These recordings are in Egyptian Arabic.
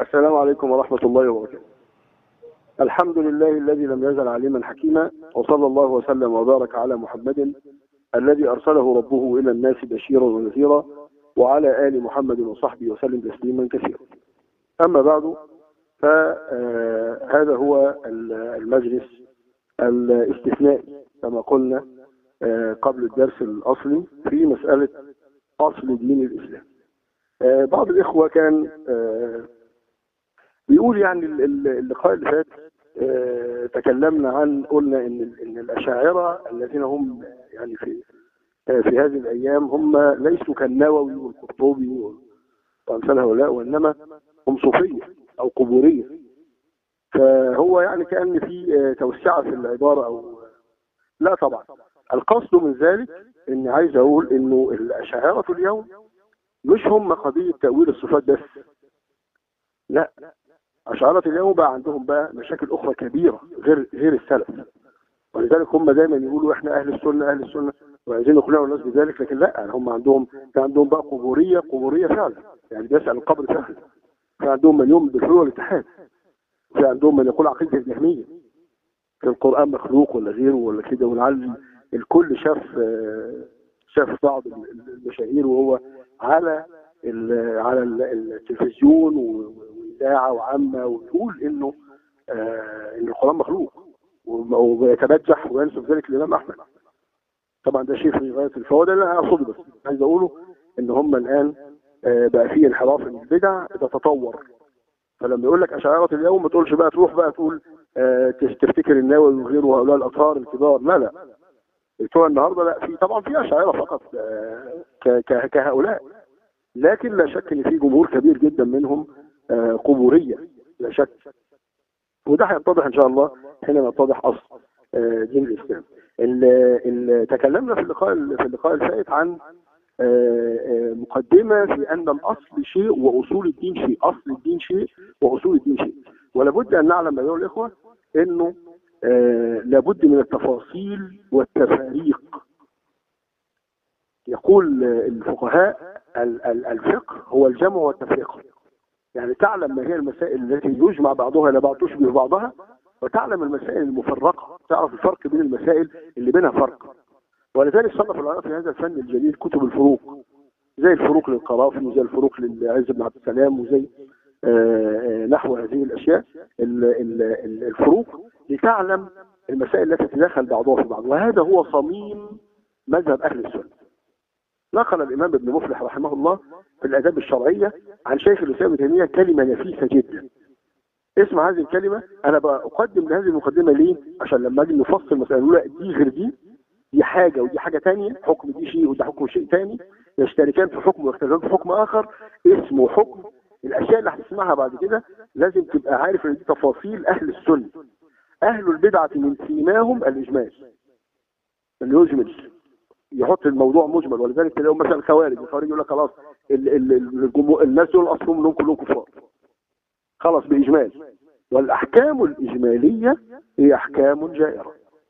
السلام عليكم ورحمة الله وبركاته الحمد لله الذي لم يزل عليما حكيما وصلى الله وسلم وبارك على محمد الذي أرسله ربه إلى الناس بشيرا ونذيرا وعلى آل محمد وصحبه وسلم تسليما كثيرا أما بعد فهذا هو المجلس الاستثنائي كما قلنا آه، قبل الدرس الأصلي في مسألة أصل دين الإسلام آه، بعض الإخوة كان آه، بيقول يعني ال- ال- اللقاء اللي فات آه، تكلمنا عن قلنا ان ان الاشاعره الذين هم يعني في آه، في هذه الايام هم ليسوا كالنووي والقرطبي وامثال هؤلاء وانما هم صوفيه او قبوريه فهو يعني كان في آه، توسعه في العباره او لا طبعا القصد من ذلك اني عايز اقول انه الاشاعره اليوم مش هم قضيه تاويل الصفات بس لا أشعرة اليوم بقى عندهم بقى مشاكل أخرى كبيرة غير غير السلف ولذلك هم دايما يقولوا احنا أهل السنة أهل السنة وعايزين يقنعوا الناس بذلك لكن لا هم عندهم كان عندهم بقى قبورية قبورية فعلا يعني بيسأل القبر فعلا في عندهم من يؤمن بالحلول والاتحاد في عندهم من يقول عقيدة الجهمية في القرآن مخلوق ولا غيره ولا كده ولعل الكل شاف آه، شاف بعض المشاهير وهو على ال- على ال- التلفزيون و- واذاعه وعامه ويقول انه آه ان القران مخلوق وم- وبيتبجح وينسب ذلك للامام احمد طبعا ده شيء في غايه الفوائد اللي انا اقصده بس عايز اقوله ان هم الان آه بقى في انحراف ان البدع بتتطور فلما يقول لك اشاعره اليوم ما تقولش بقى تروح بقى تقول آه تفتكر النووي وغيره وهؤلاء الاطهار الكبار لا لا بتوع النهارده لا في طبعا في اشاعره فقط آه ك- ك- كهؤلاء لكن لا شك ان في جمهور كبير جدا منهم آه، قبوريه لا شك وده هيتضح ان شاء الله حينما يتضح اصل آه، دين الاسلام ال- ال- تكلمنا في اللقاء في اللقاء الفائت عن آه، آه، مقدمه في ان الاصل شيء واصول الدين شيء اصل الدين شيء واصول الدين شيء ولابد ان نعلم ايها الاخوه انه آه، لابد من التفاصيل والتفاريق يقول الفقهاء ال- ال- الفقه هو الجمع والتفريق يعني تعلم ما هي المسائل التي يجمع بعضها الى بعض تشبه بعضها وتعلم المسائل المفرقه تعرف الفرق بين المسائل اللي بينها فرق ولذلك صنف العلماء في هذا الفن الجديد كتب الفروق زي الفروق للقرافي وزي الفروق للعز بن عبد السلام وزي آه، آه، نحو هذه الاشياء ال- ال- ال- الفروق لتعلم المسائل التي تتداخل بعضها في بعض وهذا هو صميم مذهب اهل السنه نقل الامام ابن مفلح رحمه الله في الاداب الشرعيه عن شيخ الاسلام ابن تيميه كلمه نفيسه جدا اسمع هذه الكلمه انا بقدم لهذه المقدمه ليه؟ عشان لما اجي نفصل مساله نقول لا دي غير دي دي حاجه ودي حاجه ثانيه حكم دي شيء وده حكم شيء ثاني يشتركان في حكم ويختلفان في حكم اخر اسمه حكم الاشياء اللي هتسمعها بعد كده لازم تبقى عارف ان دي تفاصيل اهل السنه اهل البدعه من سيماهم الاجمال اللي يجمل يحط الموضوع مجمل ولذلك تلاقوا مثلا الخوارج الخوارج يقول لك خلاص ال- ال- ال- الجمهور- الناس دول اصلهم انهم كلهم كفار خلاص باجمال والاحكام الاجماليه هي احكام جائره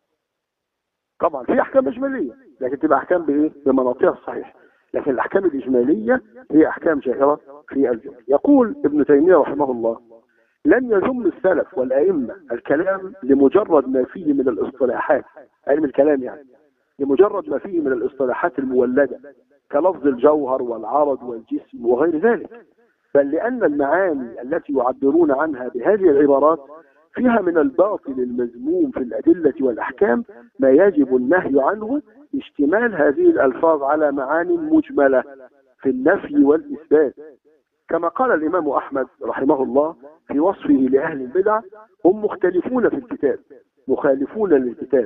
طبعا في احكام اجماليه لكن تبقى احكام بايه بمناطقها الصحيح لكن الاحكام الاجماليه هي احكام جائره في الجمله يقول ابن تيميه رحمه الله لم يذم السلف والائمه الكلام لمجرد ما فيه من الاصطلاحات علم الكلام يعني لمجرد ما فيه من الاصطلاحات المولدة كلفظ الجوهر والعرض والجسم وغير ذلك بل لأن المعاني التي يعبرون عنها بهذه العبارات فيها من الباطل المذموم في الأدلة والأحكام ما يجب النهي عنه اشتمال هذه الألفاظ على معاني مجملة في النفي والإثبات كما قال الإمام أحمد رحمه الله في وصفه لأهل البدع هم مختلفون في الكتاب مخالفون للكتاب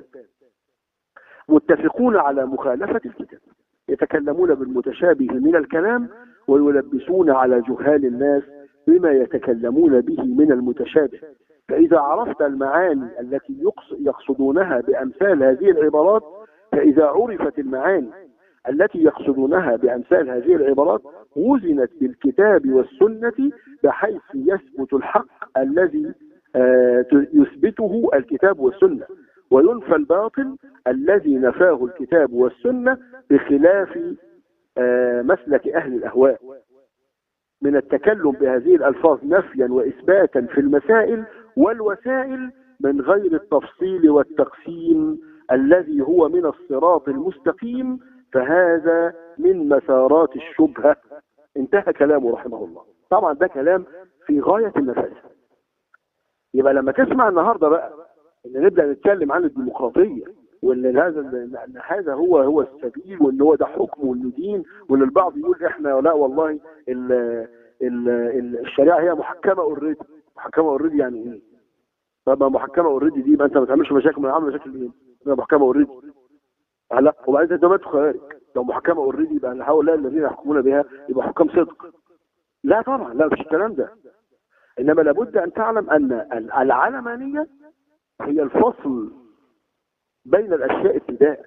متفقون على مخالفة الكتاب يتكلمون بالمتشابه من الكلام ويلبسون على جهال الناس بما يتكلمون به من المتشابه فإذا عرفت المعاني التي يقص- يقصدونها بأمثال هذه العبارات فإذا عرفت المعاني التي يقصدونها بأمثال هذه العبارات وزنت بالكتاب والسنة بحيث يثبت الحق الذي آه، يثبته الكتاب والسنة وينفى الباطل الذي نفاه الكتاب والسنة بخلاف آه، مسلك أهل الأهواء من التكلم بهذه الألفاظ نفيا وإثباتا في المسائل والوسائل من غير التفصيل والتقسيم الذي هو من الصراط المستقيم فهذا من مسارات الشبهة انتهى كلامه رحمه الله طبعا ده كلام في غاية النفاذ يبقى لما تسمع النهاردة بقى ان نبدأ نتكلم عن الديمقراطية وان هذا ان هذا هو هو السبيل وان هو ده حكم وانه دين وان البعض يقول احنا لا والله ال ال ال الشريعه هي محكمه اوريدي محكمه اوريدي يعني ايه؟ طب ما محكمه اوريدي دي يبقى انت ما تعملش مشاكل ما عامل مشاكل ايه؟ هي محكمه اوريدي لا وبعدين انت دلوقتي خوارج لو محكمه اوريدي يبقى هؤلاء الذين يحكمون بها يبقى حكام صدق لا طبعا لا مفيش الكلام ده انما لابد ان تعلم ان العلمانيه هي الفصل بين الاشياء ابتداء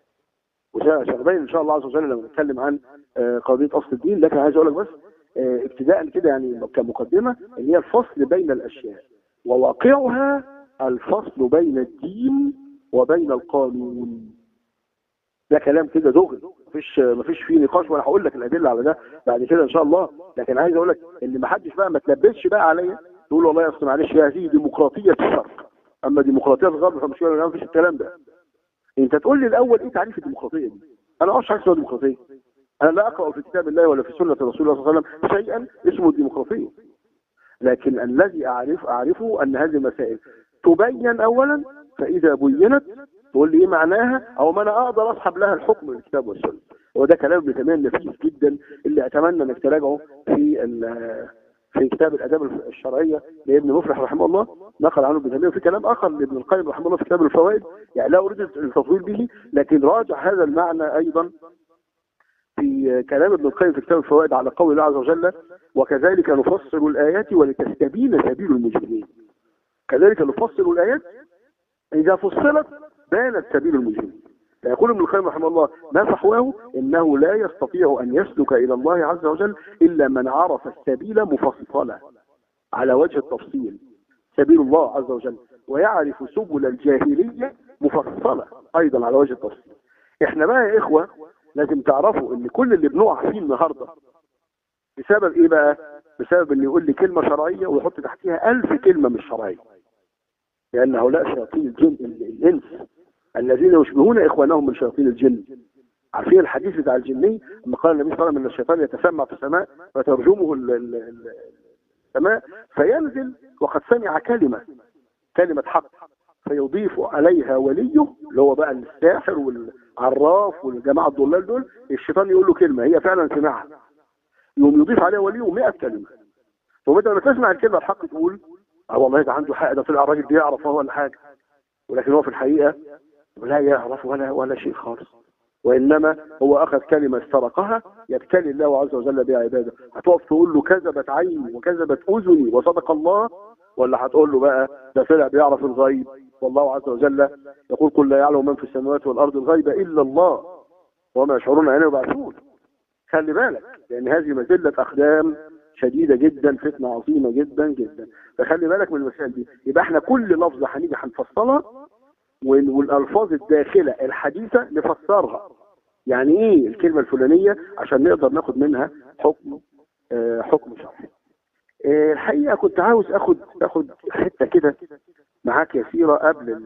وسنبين ان شاء الله عز وجل لما نتكلم عن قضيه اصل الدين لكن عايز اقول لك بس ابتداء كده يعني كمقدمه ان هي الفصل بين الاشياء وواقعها الفصل بين الدين وبين القانون ده كلام كده دغري مفيش مفيش فيه نقاش وانا هقول لك الادله على ده بعد كده ان شاء الله لكن عايز اقول لك ان ما حدش بقى ما تلبسش بقى عليا تقول والله اصل معلش هذه ديمقراطيه الشرق اما ديمقراطيه الغرب فمش ما فيش الكلام ده انت تقول لي الاول ايه تعريف الديمقراطيه دي انا ما اعرفش حاجه اسمها ديمقراطيه انا لا اقرا في كتاب الله ولا في سنه رسول الله صلى الله عليه وسلم شيئا اسمه الديمقراطيه لكن الذي اعرف اعرفه ان هذه المسائل تبين اولا فاذا بينت تقول لي ايه معناها او ما انا اقدر اسحب لها الحكم من الكتاب والسنه وده كلام ابن تيميه نفيس جدا اللي اتمنى انك تراجعه في في كتاب الاداب الشرعيه لابن مفلح رحمه الله نقل عنه ابن تيميه وفي كلام اخر لابن القيم رحمه الله في كتاب الفوائد يعني لا اريد التطويل به لكن راجع هذا المعنى ايضا في كلام ابن القيم في كتاب الفوائد على قول الله عز وجل وكذلك نفصل الايات ولتستبين سبيل المجرمين كذلك نفصل الايات اذا فصلت بانت سبيل المجرمين فيقول ابن القيم رحمه الله ما فحواه انه لا يستطيع ان يسلك الى الله عز وجل الا من عرف السبيل مفصلا على وجه التفصيل سبيل الله عز وجل ويعرف سبل الجاهلية مفصلة ايضا على وجه التفصيل احنا بقى يا اخوة لازم تعرفوا ان كل اللي بنقع فيه النهاردة بسبب ايه بقى بسبب ان يقول لي كلمة شرعية ويحط تحتها الف كلمة مش شرعية لان هؤلاء شياطين الجن الانس الذين يشبهون اخوانهم من شياطين الجن عارفين الحديث بتاع الجني لما قال النبي صلى الله عليه وسلم ان الشيطان يتسمع في السماء فترجمه السماء فينزل وقد سمع كلمة كلمة حق فيضيف عليها وليه اللي هو بقى الساحر والعراف والجماعة الضلال دول الشيطان يقول له كلمة هي فعلا سمعها يقوم يضيف عليها وليه 100 كلمة فبدل ما تسمع الكلمة الحق تقول اه والله ده عنده حق ده طلع الراجل بيعرف هو ولا حاجة ولكن هو في الحقيقة لا يعرف ولا ولا شيء خالص وإنما هو أخذ كلمة استرقها يبتلي الله عز وجل بها عباده هتقف تقول له كذبت عيني وكذبت أذني وصدق الله ولا هتقول له بقى ده طلع بيعرف الغيب والله عز وجل يقول قل لا يعلم من في السماوات والأرض الغيب إلا الله وما يشعرون أنه يبعثون خلي بالك لأن هذه مزلة أقدام شديدة جدا فتنة عظيمة جدا جدا فخلي بالك من المسائل دي يبقى احنا كل لفظة هنيجي هنفصلها والالفاظ الداخلة الحديثة نفسرها يعني ايه الكلمة الفلانية عشان نقدر ناخد منها حكم آه حكم شرعي آه الحقيقة كنت عاوز اخد اخد حتة كده معاك يسيرة قبل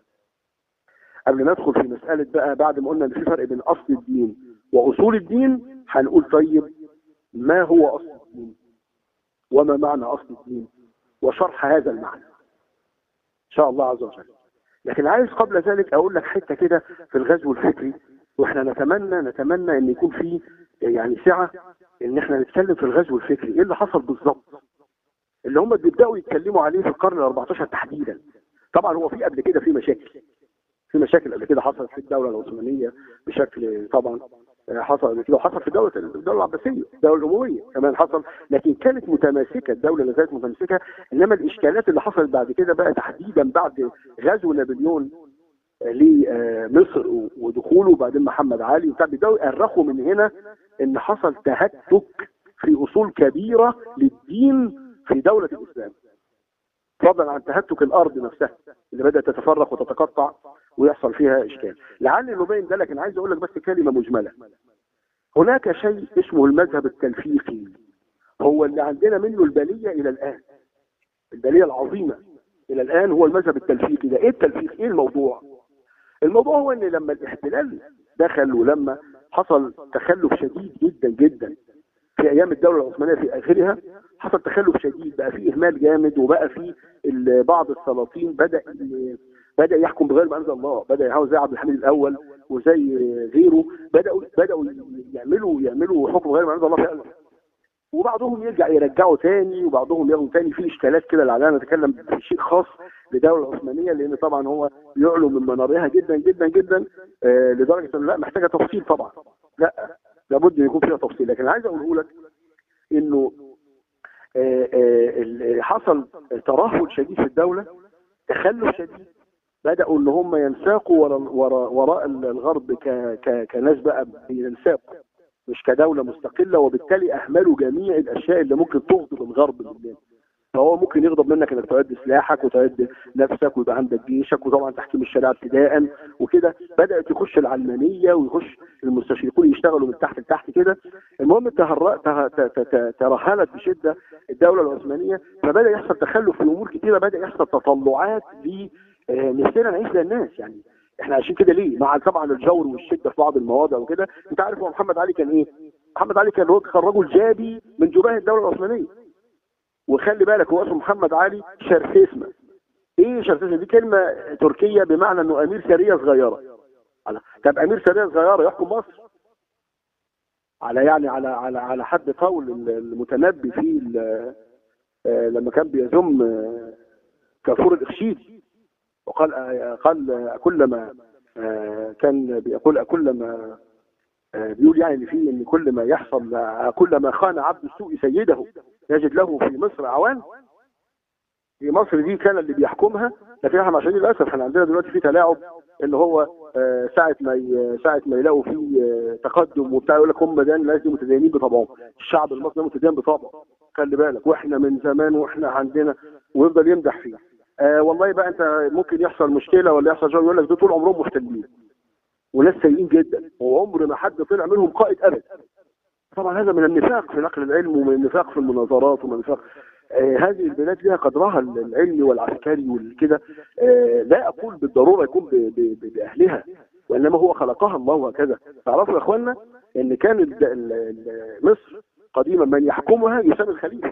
قبل ما ندخل في مسألة بقى بعد ما قلنا ان في فرق بين اصل الدين واصول الدين هنقول طيب ما هو اصل الدين وما معنى اصل الدين وشرح هذا المعنى ان شاء الله عز وجل لكن عايز قبل ذلك اقول لك حته كده في الغزو الفكري واحنا نتمنى نتمنى ان يكون في يعني سعه ان احنا نتكلم في الغزو الفكري ايه اللي حصل بالظبط اللي هم بيبداوا يتكلموا عليه في القرن ال 14 تحديدا طبعا هو في قبل كده في مشاكل في مشاكل قبل كده حصلت في الدوله العثمانيه بشكل طبعا حصل قبل كده وحصل في دوله الدوله العباسيه الدوله الامويه كمان حصل لكن كانت متماسكه الدوله اللي كانت متماسكه انما الاشكالات اللي حصلت بعد كده بقى تحديدا بعد غزو نابليون لمصر ودخوله وبعدين محمد علي وبتاع بدأوا يأرخوا من هنا ان حصل تهتك في اصول كبيره للدين في دوله الاسلام فضلا عن تهتك الارض نفسها اللي بدات تتفرق وتتقطع ويحصل فيها اشكال لعلي نبين ده لكن عايز اقول لك بس كلمه مجمله هناك شيء اسمه المذهب التلفيقي هو اللي عندنا منه البليه الى الان البليه العظيمه الى الان هو المذهب التلفيقي ده ايه التلفيق ايه الموضوع الموضوع هو ان لما الاحتلال دخل ولما حصل تخلف شديد جدا جدا في ايام الدوله العثمانيه في اخرها حصل تخلف شديد بقى في اهمال جامد وبقى في ال- بعض السلاطين بدا بدا يحكم بغير ما انزل الله بدا يحاول زي عبد الحميد الاول وزي غيره بداوا بداوا يعملوا يعملوا حكم غير ما انزل الله فعلا وبعضهم يرجع يرجعوا تاني وبعضهم ياخدوا تاني في اشكالات كده لعلنا نتكلم في شيء خاص للدوله العثمانيه لان طبعا هو يعلو من منارها جدا جدا جدا آه لدرجه انه لا محتاجه تفصيل طبعا لا لابد ان يكون فيها تفصيل لكن عايز اقوله لك انه آه آه ال- حصل ترهل شديد في الدوله تخلف شديد بداوا ان هم ينساقوا وراء وراء, وراء الغرب ك ك كناس بقى بينساقوا مش كدوله مستقله وبالتالي اهملوا جميع الاشياء اللي ممكن تغضب الغرب مننا فهو ممكن يغضب منك انك تعد سلاحك وتعد نفسك ويبقى عندك جيشك وطبعا تحكيم الشريعه ابتداء وكده بدات تخش العلمانيه ويخش المستشرقون يشتغلوا من تحت لتحت كده المهم تهر- ته- ت- ت- ت- ترهلت بشده الدوله العثمانيه فبدا يحصل تخلف في امور كثيره بدا يحصل تطلعات ل آه، نفسنا نعيش زي الناس يعني احنا عايشين كده ليه؟ مع طبعا الجور والشده في بعض المواضع وكده انت عارف هو محمد علي كان ايه؟ محمد علي كان هو كان رجل جابي من جباه الدوله العثمانيه وخلي بالك هو اسمه محمد علي شرفيسمة ايه شرفيسمة دي كلمة تركية بمعنى انه امير سرية صغيرة على طب امير سرية صغيرة يحكم مصر على يعني على على على حد قول المتنبي في ال- آه، لما كان بيذم آه، كافور الاخشيدي وقال آه، قال آه، كلما آه، كان بيقول كلما آه، بيقول يعني في ان كل ما يحصل آه، كلما خان عبد السوء سيده يجد له في مصر عوان في مصر دي كان اللي بيحكمها لكن احنا عشان للاسف احنا عندنا دلوقتي في تلاعب ان هو آه، ساعه ما ي- ساعه ما يلاقوا في آه، تقدم وبتاع يقول لك هم ده الناس دي متدينين بطبعهم الشعب المصري متدين بطبعه خلي بالك واحنا من زمان واحنا عندنا ويفضل يمدح فيه آه والله بقى انت ممكن يحصل مشكله ولا يحصل شيء يقول لك دول طول عمرهم محتلين وناس سيئين جدا وعمر ما حد طلع منهم قائد ابدا طبعا هذا من النفاق في نقل العلم ومن النفاق في المناظرات ومن النفاق آه هذه البلاد لها قدرها العلمي والعسكري والكده آه لا اقول بالضروره يكون ب- ب- ب- باهلها وانما هو خلقها الله هكذا تعرفوا يا اخوانا ان كان ال- ال- ال- مصر قديما من يحكمها يسمى الخليفه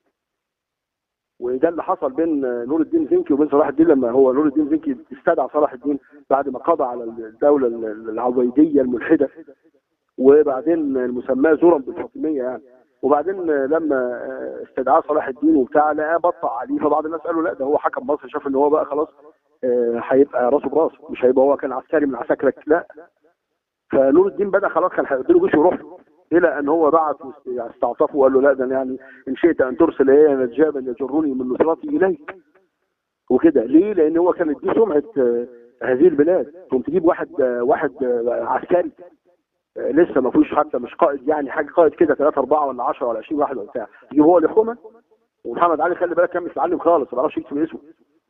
وده اللي حصل بين نور الدين زنكي وبين صلاح الدين لما هو نور الدين زنكي استدعى صلاح الدين بعد ما قضى على الدوله العبيديه الملحده وبعدين المسماه زورا بالفاطميه يعني وبعدين لما استدعاه صلاح الدين وبتاع لقاه بطأ عليه فبعض الناس قالوا لا ده هو حكم مصر شاف ان هو بقى خلاص آه، هيبقى راسه براس مش هيبقى هو كان عسكري من عساكرك لا فنور الدين بدا خلاص كان هيقضي له جيش ويروح له. الى ان هو بعت واست- يعني استعطفه وقال له لا ده أنا يعني ان شئت ان ترسل الي نجابا يجرني من نصرتي اليك وكده ليه؟ لان هو كانت دي سمعه آه، هذه البلاد تقوم تجيب واحد آه، واحد آه، عسكري آه، لسه ما فيهوش حتى مش قائد يعني حاجه قائد كده 3 4 ولا 10 ولا 20 واحد ولا بتاع تجيب هو اللي يحكمها ومحمد علي خلي بالك كان مش متعلم خالص ما بيعرفش يكتب اسمه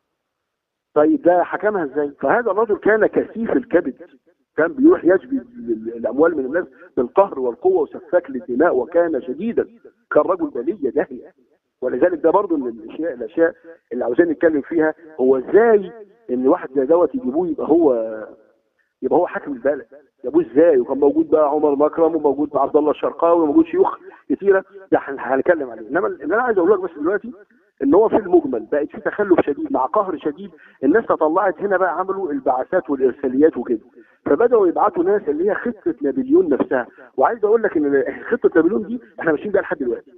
طيب ده حكمها ازاي؟ فهذا الرجل كان كثيف الكبد كان بيروح يجبي ال- الاموال من الناس بالقهر والقوه وسفاك للدماء وكان شديدا كان رجل بليه داهيه ولذلك ده برضه من الاشياء الاشياء اللي عاوزين نتكلم فيها هو ازاي ان واحد زي دوت يجيبوه يبقى هو يبقى هو حاكم البلد جابوه ازاي وكان موجود بقى عمر مكرم وموجود عبد الله الشرقاوي وموجود شيوخ كتيره ده هن- هنتكلم عليه انما اللي انا عايز اقول لك بس دلوقتي ان هو في المجمل بقت في تخلف شديد مع قهر شديد الناس تطلعت هنا بقى عملوا البعثات والارساليات وكده فبداوا يبعتوا ناس اللي هي خطه نابليون نفسها وعايز اقول لك ان خطه نابليون دي احنا ماشيين بيها لحد دلوقتي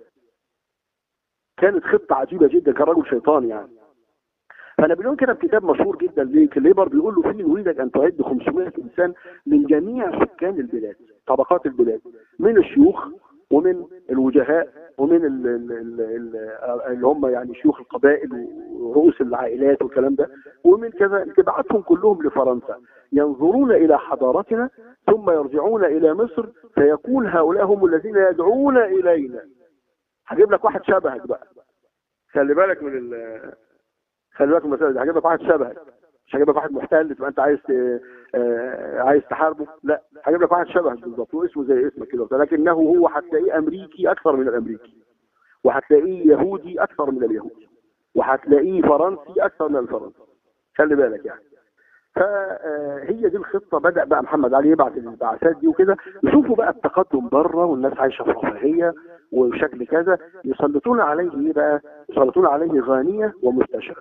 كانت خطه عجيبه جدا كان رجل شيطان يعني فنابليون كتب كتاب مشهور جدا ليه ليبر بيقول له فيه نريدك ان تعد 500 انسان من جميع سكان البلاد طبقات البلاد من الشيوخ ومن الوجهاء ومن ال ال ال ال اللي هم يعني شيوخ القبائل ورؤوس العائلات والكلام ده ومن كذا تبعتهم كلهم لفرنسا ينظرون الى حضارتنا ثم يرجعون الى مصر فيكون هؤلاء هم الذين يدعون الينا هجيب لك واحد شبهك بقى خلي بالك من ال خلي بالك من المسألة دي هجيب لك واحد شبهك مش هجيب لك واحد محتل تبقى انت عايز ت- آه، عايز تحاربه لا هجيب لك واحد شبهك بالظبط واسمه زي اسمك كده لكنه هو هتلاقيه امريكي اكثر من الامريكي وهتلاقيه يهودي اكثر من اليهود وهتلاقيه فرنسي اكثر من الفرنسي خلي بالك يعني فهي دي الخطه بدا بقى محمد علي يبعت البعثات دي وكده يشوفوا بقى التقدم بره والناس عايشه في رفاهيه وشكل كذا يسلطون عليه ايه بقى؟ يسلطون عليه غانيه ومستشرق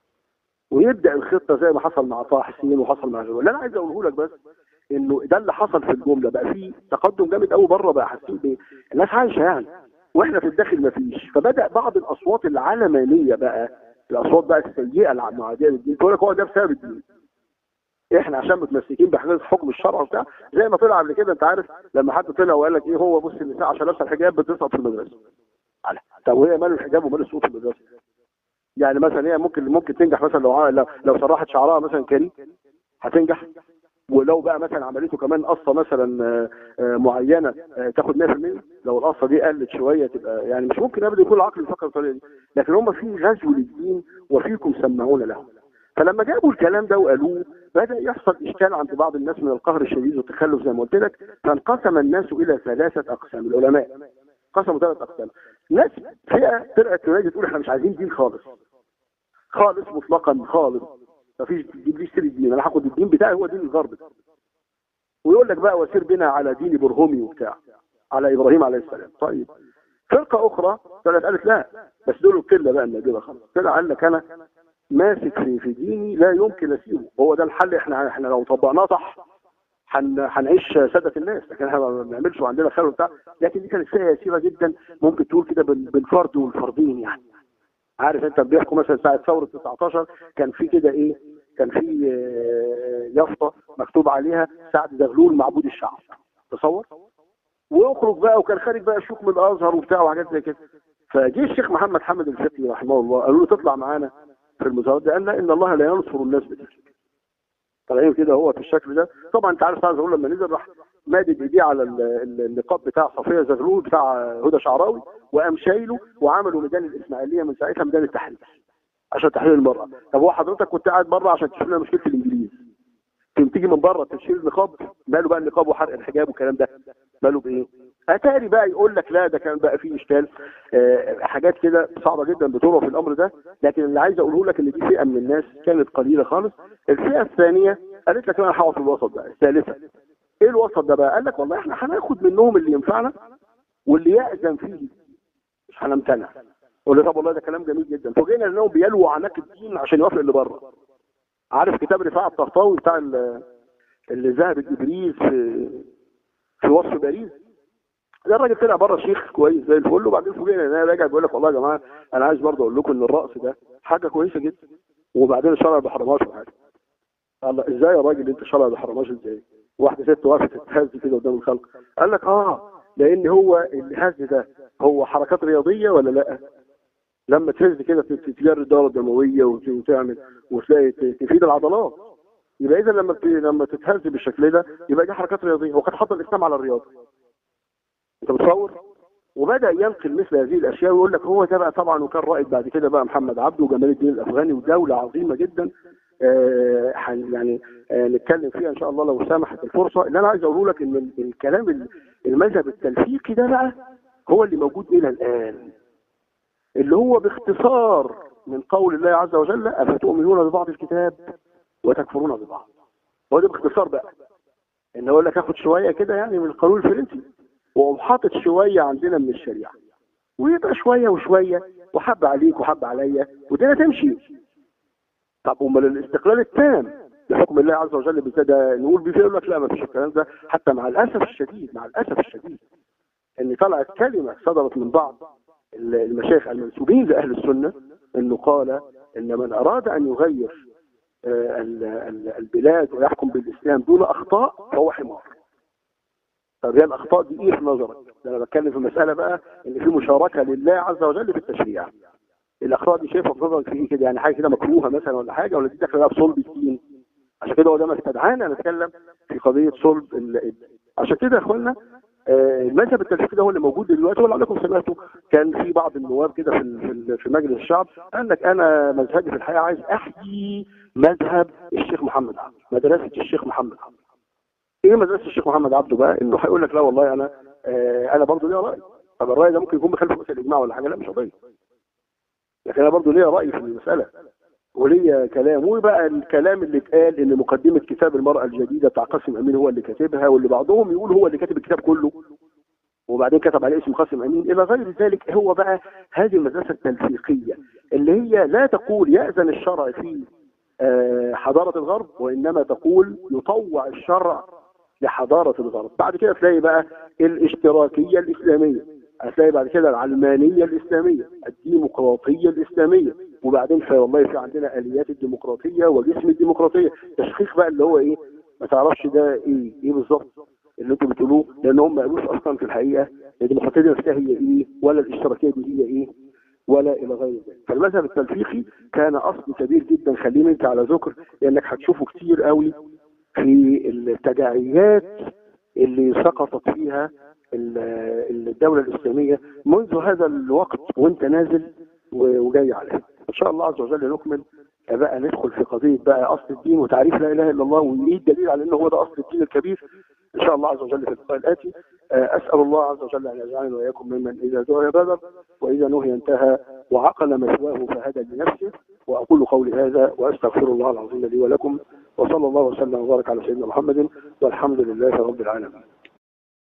ويبدا الخطه زي ما حصل مع طه حسين وحصل مع غيره اللي انا عايز اقوله لك بس انه ده اللي حصل في الجمله بقى في تقدم جامد قوي بره بقى حاسين بيه الناس عايشه يعني واحنا في الداخل ما فيش فبدا بعض الاصوات العلمانيه بقى الاصوات بقى السيئه المعاديه للدين تقول لك هو ده بسبب الدين احنا عشان متمسكين بحاجات حكم الشرع وبتاع زي ما طلع قبل كده انت عارف لما حد طلع وقال لك ايه هو بص النساء عشان لابسه الحجاب بتسقط في المدرسه طب وهي مال الحجاب ومال السقوط في المدرسه يعني مثلا هي ممكن ممكن تنجح مثلا لو لو, لو سرحت شعرها مثلا كريم هتنجح ولو بقى مثلا عملته كمان قصه مثلا معينه تاخد 100% لو القصه دي قلت شويه تبقى يعني مش ممكن ابدا يكون العقل يفكر بالطريقه دي لكن هم في غزو للدين وفيكم سمعون له فلما جابوا الكلام ده وقالوه بدا يحصل اشكال عند بعض الناس من القهر الشديد والتخلف زي ما قلت لك فانقسم الناس الى ثلاثه اقسام العلماء قسموا ثلاث اقسام ناس فئه طلعت تنادي تقول احنا مش عايزين دين خالص خالص مطلقا خالص مفيش تجيب لي سير الدين انا هاخد الدين بتاعي هو دين الغرب ويقول لك بقى وسير بنا على دين برهومي وبتاع على ابراهيم عليه السلام طيب فرقه اخرى طلعت قالت لا بس دول القله بقى النادره خلاص طلع قال لك انا ماسك في في ديني لا يمكن اسيبه هو ده الحل احنا احنا لو طبقناه صح هنعيش سادة الناس لكن احنا ما بنعملش وعندنا خير وبتاع لكن دي كانت فئه يسيره جدا ممكن تقول كده بالفرد والفردين يعني عارف انت بيحكوا مثلا ساعه ثوره 19 كان في كده ايه كان في يافطه مكتوب عليها سعد زغلول معبود الشعب تصور ويخرج بقى وكان خارج بقى شيوخ من الازهر وبتاع وحاجات زي كده فجه الشيخ محمد حمد الفقي رحمه الله قالوا له تطلع معانا في المظاهرات دي قال ان الله لا ينصر الناس بذلك طالعين كده هو في الشكل ده طبعا انت عارف سعد زغلول لما نزل راح مادد ايديه على النقاب بتاع صفيه زغلول بتاع هدى شعراوي وقام شايله وعملوا ميدان الاسماعيليه من ساعتها ميدان التحرير عشان تحرير المراه طب هو حضرتك كنت قاعد بره عشان تشوف لنا مشكله الانجليز تقوم تيجي من بره تشيل النقاب ماله بقى النقاب وحرق الحجاب والكلام ده ماله بايه اتاري بقى يقول لك لا ده كان بقى فيه اشكال آه حاجات كده صعبه جدا بتروى في الامر ده لكن اللي عايز اقوله لك ان دي فئه من الناس كانت قليله خالص الفئه الثانيه قالت لك انا هحوط في الوسط ده الثالثه ايه الوسط ده بقى قال لك والله احنا هناخد منهم اللي ينفعنا واللي يأذن فيه مش هنمتنع قول طب والله ده كلام جميل جدا فوجئنا انهم بيلووا عناك الدين عشان يوافق اللي بره عارف كتاب رفاعة الطهطاوي بتاع اللي ذهب الابريز في في وصف باريس ده الراجل طلع بره شيخ كويس زي الفل وبعدين فوجئنا ان انا راجع بيقول لك والله يا جماعه انا عايز برضه اقول لكم ان الرقص ده حاجه كويسه جدا وبعدين الشرع ما بيحرمهاش وحاجه الله ازاي يا راجل انت الشرع ما بيحرمهاش ازاي؟ واحده ست وقفت تتهز كده قدام الخلق قال لك اه لان هو الهز ده هو حركات رياضيه ولا لا؟ لما تهز كده تجري الدوره الدمويه وتعمل وتلاقي تفيد العضلات يبقى اذا لما لما تتهز بالشكل ده يبقى دي حركات رياضيه وقد حط الاسلام على الرياضه انت متصور وبدا ينقل مثل هذه الاشياء ويقول لك هو ده بقى طبعا وكان رائد بعد كده بقى محمد عبده وجمال الدين الافغاني ودوله عظيمه جدا آه يعني آه نتكلم فيها ان شاء الله لو سمحت الفرصه اللي انا عايز اقوله لك ان الكلام المذهب التلفيقي ده بقى هو اللي موجود الى الان اللي هو باختصار من قول الله عز وجل افتؤمنون ببعض الكتاب وتكفرون ببعض هو ده باختصار بقى ان اقول لك اخد شويه كده يعني من القانون الفرنسي واقوم حاطط شويه عندنا من الشريعه ويبقى شويه وشويه وحب عليك وحب عليا والدنيا تمشي طب امال الاستقلال التام لحكم الله عز وجل ده نقول بيه يقول لك لا ما فيش الكلام ده حتى مع الاسف الشديد مع الاسف الشديد ان طلعت كلمه صدرت من بعض المشايخ المنسوبين لاهل السنه انه قال ان من اراد ان يغير البلاد ويحكم بالاسلام دون اخطاء فهو حمار طب هي الاخطاء دي ايه في نظرك؟ ده انا بتكلم في مساله بقى ان في مشاركه لله عز وجل في التشريع. الاخطاء دي شايفها في نظرك في ايه كده يعني حاجه كده مكروهه مثلا ولا حاجه ولا دي داخله بقى بصلب الدين؟ عشان كده هو ده ما استدعانا نتكلم في قضيه صلب ال... عشان كده يا اخوانا المذهب التلفيقي ده هو اللي موجود دلوقتي ولا عليكم سمعتوا كان في بعض النواب كده في في مجلس الشعب قال لك انا مذهبي في الحقيقه عايز احيي مذهب الشيخ محمد عبده مدرسه الشيخ محمد عبده ايه مدرسه الشيخ محمد عبده بقى انه هيقول لك لا والله انا آه انا برضه ليا راي طب الراي ده ممكن يكون بخلاف مسألة الاجماع ولا حاجه لا مش قضيه لكن انا برضه ليا راي في المساله وليا كلام وبقى الكلام اللي اتقال ان مقدمه كتاب المراه الجديده بتاع قاسم امين هو اللي كاتبها واللي بعضهم يقول هو اللي كاتب الكتاب كله وبعدين كتب عليه اسم قاسم امين الى غير ذلك هو بقى هذه المدرسه التلفيقيه اللي هي لا تقول ياذن الشرع في آه، حضاره الغرب وانما تقول يطوع الشرع لحضاره الغرب بعد كده تلاقي بقى الاشتراكيه الاسلاميه هتلاقي بعد كده العلمانيه الاسلاميه الديمقراطيه الاسلاميه وبعدين في والله في عندنا اليات الديمقراطيه وجسم الديمقراطيه تشخيص بقى اللي هو ايه ما تعرفش ده ايه ايه بالظبط اللي انتوا بتقولوه لان هم ما قالوش اصلا في الحقيقه الديمقراطيه دي نفسها هي ايه ولا الاشتراكيه دي هي ايه ولا الى غير ذلك فالمذهب التلفيقي كان اصل كبير جدا خليني انت على ذكر لانك هتشوفه كتير قوي في التداعيات اللي سقطت فيها ال- الدولة الإسلامية منذ هذا الوقت وانت نازل و- وجاي عليها إن شاء الله عز وجل نكمل بقى ندخل في قضية بقى أصل الدين وتعريف لا إله إلا الله وإيه الدليل على أنه هو ده أصل الدين الكبير إن شاء الله عز وجل في اللقاء الآتي آه، أسأل الله عز وجل أن يجعلنا وإياكم ممن إذا دعي بدر وإذا نهي انتهى وعقل مثواه فهدى لنفسه وأقول قولي هذا وأستغفر الله العظيم لي ولكم وصلى الله وسلم وبارك على سيدنا محمد والحمد لله رب العالمين